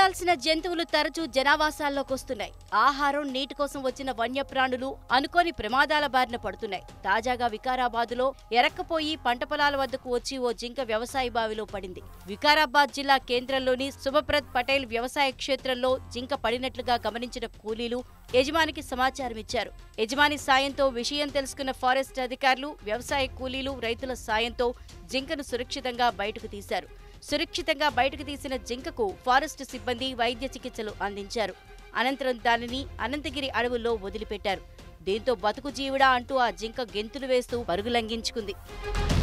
ఉండాల్సిన జంతువులు తరచూ జనావాసాల్లోకి వస్తున్నాయి ఆహారం నీటి కోసం వచ్చిన వన్యప్రాణులు అనుకోని ప్రమాదాల బారిన పడుతున్నాయి తాజాగా వికారాబాదులో ఎరక్కపోయి పంట పొలాల వద్దకు వచ్చి ఓ జింక వ్యవసాయ బావిలో పడింది వికారాబాద్ జిల్లా కేంద్రంలోని శుభప్రద్ పటేల్ వ్యవసాయ క్షేత్రంలో జింక పడినట్లుగా గమనించిన కూలీలు యజమానికి సమాచారం ఇచ్చారు యజమాని సాయంతో విషయం తెలుసుకున్న ఫారెస్ట్ అధికారులు వ్యవసాయ కూలీలు రైతుల సాయంతో జింకను సురక్షితంగా బయటకు తీశారు సురక్షితంగా బయటకు తీసిన జింకకు ఫారెస్ట్ సిబ్బంది వైద్య చికిత్సలు అందించారు అనంతరం దానిని అనంతగిరి అడవుల్లో వదిలిపెట్టారు దీంతో బతుకు జీవుడా అంటూ ఆ జింక గెంతులు వేస్తూ పరుగులంఘించుకుంది